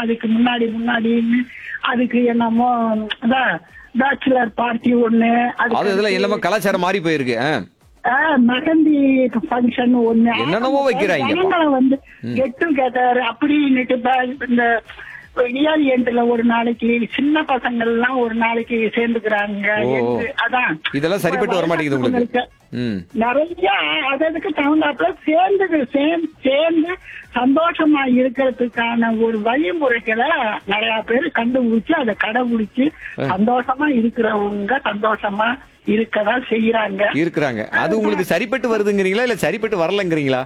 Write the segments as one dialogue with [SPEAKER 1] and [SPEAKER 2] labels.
[SPEAKER 1] அதுக்கு முன்னாடி முன்னாடின்னு அதுக்கு என்னமோ அதான் பேச்சுலர் பார்ட்டி ஒண்ணு
[SPEAKER 2] அது
[SPEAKER 1] அதுக்கு
[SPEAKER 2] இதெல்லாம் எல்லாமே கலாச்சாரம் மாறி போயிருக்கு ஆ.
[SPEAKER 1] ஆ, மெஹந்தி ஃபங்க்ஷன் ஒண்ணு
[SPEAKER 2] என்னென்னவோ வைக்கிறாங்க.
[SPEAKER 1] ஜனங்களை வந்து கெட் டுகெதர் அப்படின்னுட்டு ப- இந்த இயர் எண்ட்ல ஒரு நாளைக்கு சின்ன பசங்க எல்லாம் ஒரு நாளைக்கு சேர்ந்துக்கிறாங்க
[SPEAKER 2] ஓ.
[SPEAKER 1] என்று- அதான்
[SPEAKER 2] இதெல்லாம் சரிப்பட்டு வர மாட்டேங்குது உங்களுக்கு
[SPEAKER 1] வயசானவங்களுக்கு
[SPEAKER 2] ம்
[SPEAKER 1] நிறைய அதற்கு தகுந்தாப்புல சேர்ந்து சேர்ந்து சேர்ந்து சந்தோஷமா இருக்கிறதுக்கான ஒரு வழிமுறைகளை நிறைய பேர் கண்டுபிடிச்சு அதை கடைபிடிச்சு சந்தோஷமா இருக்கிறவங்க சந்தோஷமா இருக்கதான் செய்யறாங்க
[SPEAKER 2] இருக்கிறாங்க அது உங்களுக்கு சரிப்பட்டு வருதுங்கிறீங்களா இல்ல சரிப்பட்டு வரலங்கிறீங்களா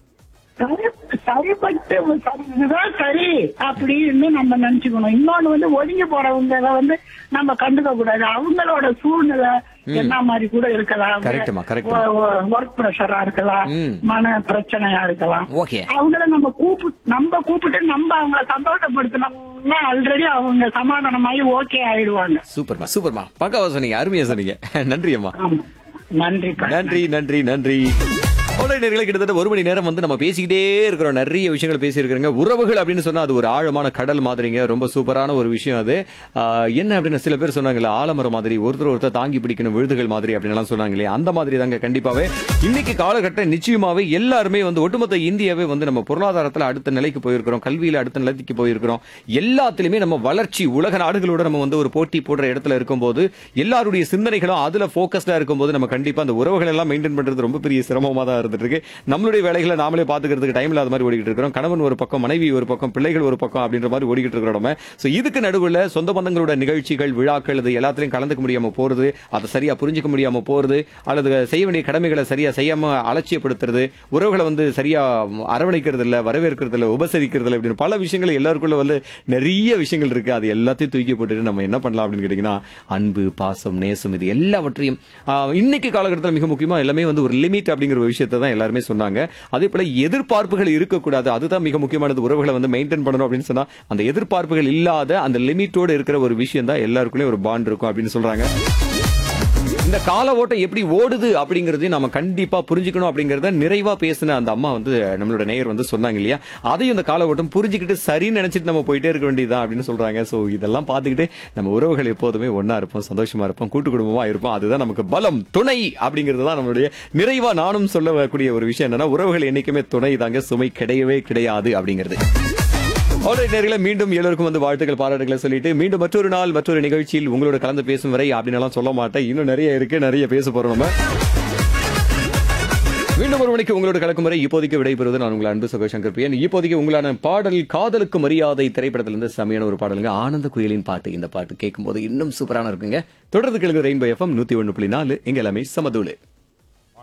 [SPEAKER 1] சரி- சரிப்பட்டு சரி, இதுதான் சரி அப்படின்னு நம்ம நினைச்சுக்கணும் இன்னொன்னு வந்து ஒதுங்கி போறவங்க வந்து நம்ம கண்டுக்க கூடாது அவங்களோட சூழ்நிலை என்ன மாதிரி கூட இருக்கலாம்
[SPEAKER 2] கரெக்ட்டுமா, கரெக்ட்.
[SPEAKER 1] ஒர்க் ப்ரெஷரா இருக்கலாம்
[SPEAKER 2] ம்.
[SPEAKER 1] மன பிரச்சனையா இருக்கலாம்
[SPEAKER 2] ஓகே
[SPEAKER 1] அவங்கள நம்ம கூப்பிட்டு நம்ம கூப்பிட்டு நம்ம அவங்கள சந்தோஷப்படுத்தினோம்னா ஆல்ரெடி அவங்க சமாதானமாயி ஓகே ஆயிடுவாங்க
[SPEAKER 2] சூப்பர்மா சூப்பர்மா பக்காவா சொன்னீங்க அருமையா சொன்னீங்க நன்றி அம்மா
[SPEAKER 1] ஆமா நன்றி
[SPEAKER 2] நன்றி நன்றி நன்றி ஆன்லைன் நேர்களை கிட்டத்தட்ட ஒரு மணி நேரம் வந்து நம்ம பேசிக்கிட்டே இருக்கிறோம் நிறைய விஷயங்கள் பேசியிருக்கிறோங்க உறவுகள் அப்படின்னு சொன்னா அது ஒரு ஆழமான கடல் மாதிரிங்க ரொம்ப சூப்பரான ஒரு விஷயம் அது ஆஹ், என்ன அப்படின்னு சில பேர் சொன்னாங்கல்ல ஆலமரம் மாதிரி ஒருத்தர் ஒருத்தர் தாங்கி பிடிக்கணும் விழுதுகள் மாதிரி அப்படின்னு எல்லாம் சொன்னாங்க இல்லையா அந்த மாதிரி தாங்க கண்டிப்பாவே இன்னைக்கு காலகட்டம் நிச்சயமாவே எல்லாருமே வந்து ஒட்டுமொத்த இந்தியாவே வந்து நம்ம பொருளாதாரத்துல அடுத்த நிலைக்கு போயிருக்கிறோம் கல்வியில அடுத்த நிலைக்கு போயிருக்கிறோம் எல்லாத்துலயுமே நம்ம வளர்ச்சி உலக நாடுகளோட நம்ம வந்து ஒரு போட்டி போடுற இடத்துல இருக்கும்போது எல்லாருடைய சிந்தனைகளும் அதுல போக்கஸ்டா இருக்கும்போது நம்ம கண்டிப்பா அந்த உறவுகள் எல்லாம் மெயின்டைன் பண்றது ரொம்ப பெரிய சிரமமா தான் இருந்துட்டு இருக்கு நம்மளுடைய வேலைகளை நாமளே பாத்துக்கிறதுக்கு டைம் இல்லாத மாதிரி ஓடிக்கிட்டு இருக்கிறோம் கணவன் ஒரு பக்கம் மனைவி ஒரு பக்கம் பிள்ளைகள் ஒரு பக்கம் அப்படின்ற மாதிரி ஓடிக்கிட்டு இருக்கிறோம் நம்ம சோ இதுக்கு நடுவுல சொந்த பந்தங்களோட நிகழ்ச்சிகள் விழாக்கள் இது எல்லாத்துலயும் கலந்துக்க முடியாம போறது அதை சரியா புரிஞ்சுக்க முடியாம போறது அல்லது செய்ய வேண்டிய கடமைகளை சரியா செய்யாம அலட்சியப்படுத்துறது உறவுகளை வந்து சரியா அரவணைக்கிறது இல்ல வரவேற்கிறது இல்ல உபசரிக்கிறது இல்ல அப்படின்னு பல விஷயங்கள் எல்லாருக்குள்ள வந்து நிறைய விஷயங்கள் இருக்கு அது எல்லாத்தையும் தூக்கி போட்டுட்டு நம்ம என்ன பண்ணலாம் அப்படின்னு கேட்டீங்கன்னா அன்பு பாசம் நேசம் இது எல்லாவற்றையும் ஆஹ், இன்னைக்கு காலகட்டத்தில் மிக முக்கியமா எல்லாமே வந்து ஒரு லிமிட் அப்படிங்கிற ஒரு விஷயத்தை தான் எல்லாருமே சொன்னாங்க அதே போல எதிர்பார்ப்புகள் இருக்கக்கூடாது அதுதான் மிக முக்கியமானது உறவுகளை வந்து மெயின்டைன் பண்ணணும் அப்படின்னு சொன்னா அந்த எதிர்பார்ப்புகள் இல்லாத அந்த லிமிட்டோட இருக்கிற ஒரு விஷயம் தான் எல்லாருக்குள்ளேயும் ஒரு பாண்ட் இருக்கும் அப்படின்னு சொல்றாங்க இந்த கால ஓட்டம் எப்படி ஓடுது அப்படிங்கறதையும் நம்ம கண்டிப்பா புரிஞ்சுக்கணும் அப்படிங்கறத நிறைவா பேசின அந்த அம்மா வந்து நம்மளோட நேயர் வந்து சொன்னாங்க இல்லையா அதையும் இந்த கால ஓட்டம் புரிஞ்சுக்கிட்டு சரின்னு நினைச்சிட்டு நம்ம போயிட்டே இருக்க வேண்டியதுதான் அப்படின்னு சொல்றாங்க சோ இதெல்லாம் பார்த்துக்கிட்டு நம்ம உறவுகள் எப்போதுமே ஒண்ணா இருப்போம் சந்தோஷமா இருப்போம் கூட்டு குடும்பமா இருப்போம் அதுதான் நமக்கு பலம் துணை அப்படிங்கிறது தான் நம்மளுடைய நிறைவா நானும் சொல்லக்கூடிய ஒரு விஷயம் என்னன்னா உறவுகள் என்னைக்குமே துணை தாங்க சுமை கிடையவே கிடையாது அப்படிங்கிறது ஆல்ரைட் நேர்களை மீண்டும் எல்லோருக்கும் வந்து வாழ்த்துக்கள் பாராட்டுகளை சொல்லிட்டு மீண்டும் மற்றொரு நாள் மற்றொரு நிகழ்ச்சியில் உங்களோட கலந்து பேசும் வரை அப்படின்னு எல்லாம் சொல்ல மாட்டேன் இன்னும் நிறைய இருக்கு நிறைய பேச போறோம் நம்ம மீண்டும் ஒரு மணிக்கு உங்களோட கலக்கும் வரை இப்போதைக்கு விடைபெறுவது நான் உங்கள் அன்பு சகோ சங்கர் பிரியன் இப்போதைக்கு உங்களான பாடல் காதலுக்கு மரியாதை திரைப்படத்திலிருந்து செமையான ஒரு பாடலுங்க ஆனந்த குயிலின் பாட்டு இந்த பாட்டு கேட்கும்போது இன்னும் சூப்பரான இருக்குங்க தொடர்ந்து கேளுங்க ரெயின்போ எஃப்எம் நூத்தி ஒன்று புள்ளி நாலு எங்க எல்லாமே சமதூளு